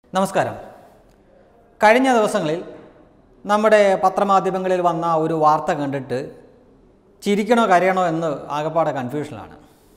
നമസ്കാരം കഴിഞ്ഞ ദിവസങ്ങളിൽ നമ്മുടെ പത്രമാധ്യമങ്ങളിൽ വന്ന ഒരു വാർത്ത കണ്ടിട്ട് ചിരിക്കണോ കരയണോ എന്ന് ആകപ്പാടെ കൺഫ്യൂഷനിലാണ്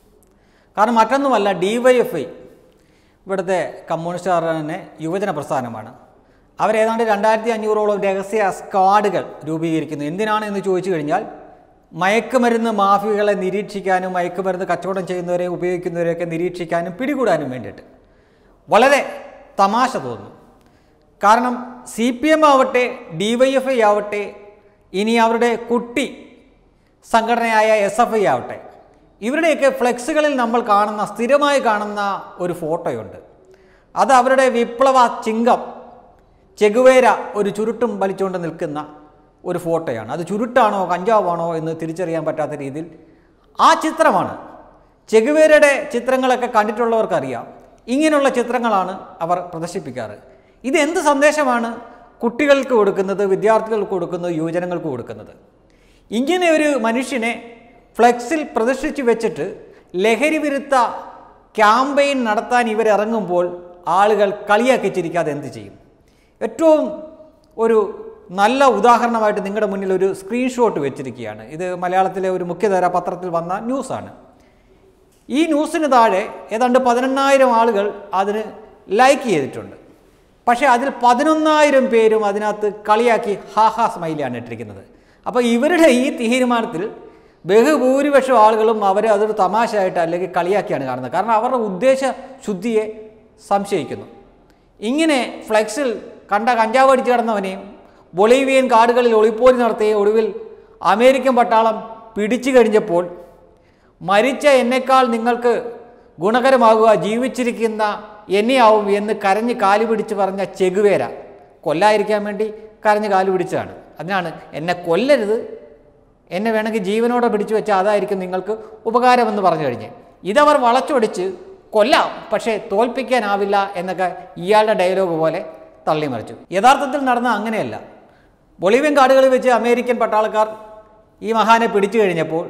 കാരണം മറ്റൊന്നുമല്ല ഡി വൈ എഫ് ഐ ഇവിടുത്തെ കമ്മ്യൂണിസ്റ്റുകാരുടെ തന്നെ യുവജന പ്രസ്ഥാനമാണ് അവരേതാണ്ട് രണ്ടായിരത്തി അഞ്ഞൂറോളം രഹസ്യ സ്ക്വാഡുകൾ രൂപീകരിക്കുന്നു എന്തിനാണ് എന്ന് ചോദിച്ചു കഴിഞ്ഞാൽ മയക്കുമരുന്ന് മാഫിയകളെ നിരീക്ഷിക്കാനും മയക്കുമരുന്ന് കച്ചവടം ചെയ്യുന്നവരെ ഉപയോഗിക്കുന്നവരെയൊക്കെ നിരീക്ഷിക്കാനും പിടികൂടാനും വേണ്ടിയിട്ട് വളരെ തമാശ തോന്നുന്നു കാരണം സി പി എം ആവട്ടെ ഡി വൈ എഫ് ഐ ആവട്ടെ ഇനി അവരുടെ കുട്ടി സംഘടനയായ എസ് എഫ് ഐ ആവട്ടെ ഇവരുടെയൊക്കെ ഫ്ലെക്സുകളിൽ നമ്മൾ കാണുന്ന സ്ഥിരമായി കാണുന്ന ഒരു ഫോട്ടോയുണ്ട് അത് അവരുടെ വിപ്ലവ ചിങ്കം ചെഗുവേര ഒരു ചുരുട്ടും വലിച്ചുകൊണ്ട് നിൽക്കുന്ന ഒരു ഫോട്ടോയാണ് അത് ചുരുട്ടാണോ കഞ്ചാവാണോ എന്ന് തിരിച്ചറിയാൻ പറ്റാത്ത രീതിയിൽ ആ ചിത്രമാണ് ചെഗുവേരയുടെ ചിത്രങ്ങളൊക്കെ കണ്ടിട്ടുള്ളവർക്കറിയാം ഇങ്ങനെയുള്ള ചിത്രങ്ങളാണ് അവർ പ്രദർശിപ്പിക്കാറ് ഇത് എന്ത് സന്ദേശമാണ് കുട്ടികൾക്ക് കൊടുക്കുന്നത് വിദ്യാർത്ഥികൾക്ക് കൊടുക്കുന്നത് യുവജനങ്ങൾക്ക് കൊടുക്കുന്നത് ഇങ്ങനെ ഒരു മനുഷ്യനെ ഫ്ലെക്സിൽ പ്രദർശിച്ചു വെച്ചിട്ട് ലഹരി വിരുദ്ധ ക്യാമ്പയിൻ നടത്താൻ ഇവരിറങ്ങുമ്പോൾ ആളുകൾ കളിയാക്കി ചിരിക്കാതെ എന്ത് ചെയ്യും ഏറ്റവും ഒരു നല്ല ഉദാഹരണമായിട്ട് നിങ്ങളുടെ മുന്നിൽ ഒരു സ്ക്രീൻഷോട്ട് വെച്ചിരിക്കുകയാണ് ഇത് മലയാളത്തിലെ ഒരു മുഖ്യധാര പത്രത്തിൽ വന്ന ന്യൂസാണ് ഈ ന്യൂസിന് താഴെ ഏതാണ്ട് പതിനെണ്ണായിരം ആളുകൾ അതിന് ലൈക്ക് ചെയ്തിട്ടുണ്ട് പക്ഷേ അതിൽ പതിനൊന്നായിരം പേരും അതിനകത്ത് കളിയാക്കി ഹാഹാ സ്മൈലിയാണ് ഇട്ടിരിക്കുന്നത് അപ്പോൾ ഇവരുടെ ഈ തീരുമാനത്തിൽ ബഹുഭൂരിപക്ഷം ആളുകളും അവരെ അതൊരു തമാശയായിട്ട് അല്ലെങ്കിൽ കളിയാക്കിയാണ് കാണുന്നത് കാരണം അവരുടെ ഉദ്ദേശ ശുദ്ധിയെ സംശയിക്കുന്നു ഇങ്ങനെ ഫ്ലെക്സിൽ കണ്ട കഞ്ചാവ് അടിച്ച് കിടന്നവനെയും ബൊളീവിയൻ കാടുകളിൽ ഒളിപ്പോരി നടത്തിയ ഒടുവിൽ അമേരിക്കൻ പട്ടാളം പിടിച്ചു കഴിഞ്ഞപ്പോൾ മരിച്ച എന്നെക്കാൾ നിങ്ങൾക്ക് ഗുണകരമാകുക ജീവിച്ചിരിക്കുന്ന എന്നെയാവും എന്ന് കരഞ്ഞ് കാലു പിടിച്ച് പറഞ്ഞ ചെകുവേര കൊല്ലാതിരിക്കാൻ വേണ്ടി കരഞ്ഞ് കാലു പിടിച്ചതാണ് അതിനാണ് എന്നെ കൊല്ലരുത് എന്നെ വേണമെങ്കിൽ ജീവനോടെ പിടിച്ചു വെച്ചാൽ അതായിരിക്കും നിങ്ങൾക്ക് ഉപകാരമെന്ന് പറഞ്ഞു കഴിഞ്ഞ് ഇതവർ വളച്ചൊടിച്ച് കൊല്ലാം പക്ഷേ തോൽപ്പിക്കാനാവില്ല എന്നൊക്കെ ഇയാളുടെ ഡയലോഗ് പോലെ തള്ളിമറിച്ചു യഥാർത്ഥത്തിൽ നടന്ന അങ്ങനെയല്ല ബൊളീവിയൻ കാടുകളിൽ വെച്ച് അമേരിക്കൻ പട്ടാളക്കാർ ഈ മഹാനെ പിടിച്ചു കഴിഞ്ഞപ്പോൾ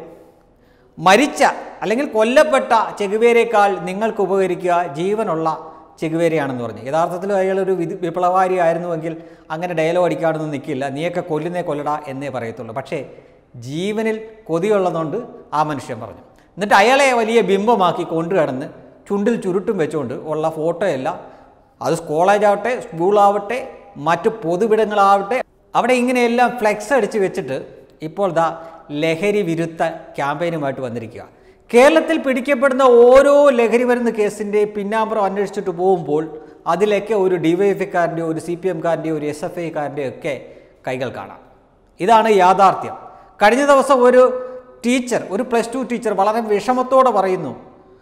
മരിച്ച അല്ലെങ്കിൽ കൊല്ലപ്പെട്ട ചെകുവേരേക്കാൾ നിങ്ങൾക്ക് ഉപകരിക്കുക ജീവനുള്ള ചെകുവേരയാണെന്ന് പറഞ്ഞു യഥാർത്ഥത്തിൽ അയാൾ ഒരു വിധി വിപ്ലവകാരി ആയിരുന്നുവെങ്കിൽ അങ്ങനെ ഡയലോഗ് അടിക്കാനൊന്നും നിൽക്കില്ല നീയൊക്കെ കൊല്ലുന്നേ കൊല്ലടാ എന്നേ പറയത്തുള്ളൂ പക്ഷേ ജീവനിൽ കൊതിയുള്ളതുകൊണ്ട് ആ മനുഷ്യൻ പറഞ്ഞു എന്നിട്ട് അയാളെ വലിയ ബിംബമാക്കി കൊണ്ടുകിടന്ന് ചുണ്ടിൽ ചുരുട്ടും വെച്ചുകൊണ്ട് ഉള്ള ഫോട്ടോയെല്ലാം അത് കോളേജാവട്ടെ സ്കൂളാവട്ടെ മറ്റു പൊതുവിടങ്ങളാവട്ടെ അവിടെ ഇങ്ങനെയെല്ലാം ഫ്ലെക്സ് അടിച്ച് വെച്ചിട്ട് ഇപ്പോൾ ദാ ലഹരി വിരുദ്ധ ക്യാമ്പയിനുമായിട്ട് വന്നിരിക്കുക കേരളത്തിൽ പിടിക്കപ്പെടുന്ന ഓരോ ലഹരി മരുന്ന് കേസിൻ്റെ പിന്നാമ്പുറം അന്വേഷിച്ചിട്ട് പോകുമ്പോൾ അതിലൊക്കെ ഒരു ഡിവൈഎഫ്ഐക്കാരൻ്റെയോ ഒരു സി പി എംകാരൻ്റെയോ ഒരു എസ് എഫ് ഐക്കാരൻ്റെയോ ഒക്കെ കൈകൾ കാണാം ഇതാണ് യാഥാർത്ഥ്യം കഴിഞ്ഞ ദിവസം ഒരു ടീച്ചർ ഒരു പ്ലസ് ടു ടീച്ചർ വളരെ വിഷമത്തോടെ പറയുന്നു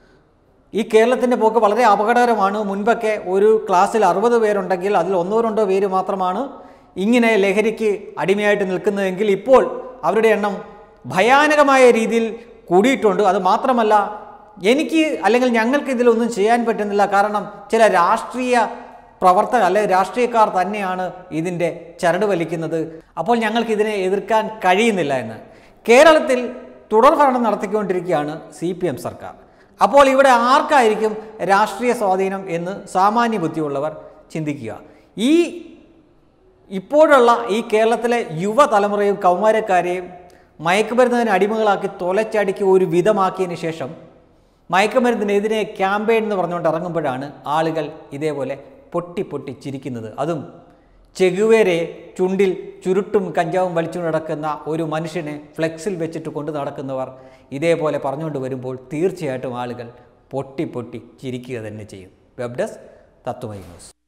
ഈ കേരളത്തിൻ്റെ പോക്ക് വളരെ അപകടകരമാണ് മുൻപൊക്കെ ഒരു ക്ലാസ്സിൽ അറുപത് പേരുണ്ടെങ്കിൽ അതിൽ ഒന്നോ രണ്ടോ പേര് മാത്രമാണ് ഇങ്ങനെ ലഹരിക്ക് അടിമയായിട്ട് നിൽക്കുന്നതെങ്കിൽ ഇപ്പോൾ അവരുടെ എണ്ണം ഭയാനകമായ രീതിയിൽ കൂടിയിട്ടുണ്ട് അത് മാത്രമല്ല എനിക്ക് അല്ലെങ്കിൽ ഞങ്ങൾക്ക് ഇതിലൊന്നും ചെയ്യാൻ പറ്റുന്നില്ല കാരണം ചില രാഷ്ട്രീയ പ്രവർത്തകർ അല്ലെ രാഷ്ട്രീയക്കാർ തന്നെയാണ് ഇതിൻ്റെ ചരട് വലിക്കുന്നത് അപ്പോൾ ഞങ്ങൾക്ക് ഇതിനെ എതിർക്കാൻ കഴിയുന്നില്ല എന്ന് കേരളത്തിൽ തുടർഭരണം നടത്തിക്കൊണ്ടിരിക്കുകയാണ് സി പി എം സർക്കാർ അപ്പോൾ ഇവിടെ ആർക്കായിരിക്കും രാഷ്ട്രീയ സ്വാധീനം എന്ന് സാമാന്യ ബുദ്ധിയുള്ളവർ ചിന്തിക്കുക ഈ ഇപ്പോഴുള്ള ഈ കേരളത്തിലെ യുവതലമുറയും കൗമാരക്കാരെയും മയക്കുമരുന്നതിന് അടിമകളാക്കി തൊലച്ചടിക്ക് ഒരു വിധമാക്കിയതിന് ശേഷം മയക്കുമരുന്നിനെതിരെ ക്യാമ്പയിൻ എന്ന് പറഞ്ഞുകൊണ്ട് ഇറങ്ങുമ്പോഴാണ് ആളുകൾ ഇതേപോലെ പൊട്ടി പൊട്ടി ചിരിക്കുന്നത് അതും ചെകുവേരെ ചുണ്ടിൽ ചുരുട്ടും കഞ്ചാവും വലിച്ചു നടക്കുന്ന ഒരു മനുഷ്യനെ ഫ്ലെക്സിൽ വെച്ചിട്ട് കൊണ്ട് നടക്കുന്നവർ ഇതേപോലെ പറഞ്ഞുകൊണ്ട് വരുമ്പോൾ തീർച്ചയായിട്ടും ആളുകൾ പൊട്ടി പൊട്ടി ചിരിക്കുക തന്നെ ചെയ്യും വെബ് ഡെസ്ക് തത്വമൈ ന്യൂസ്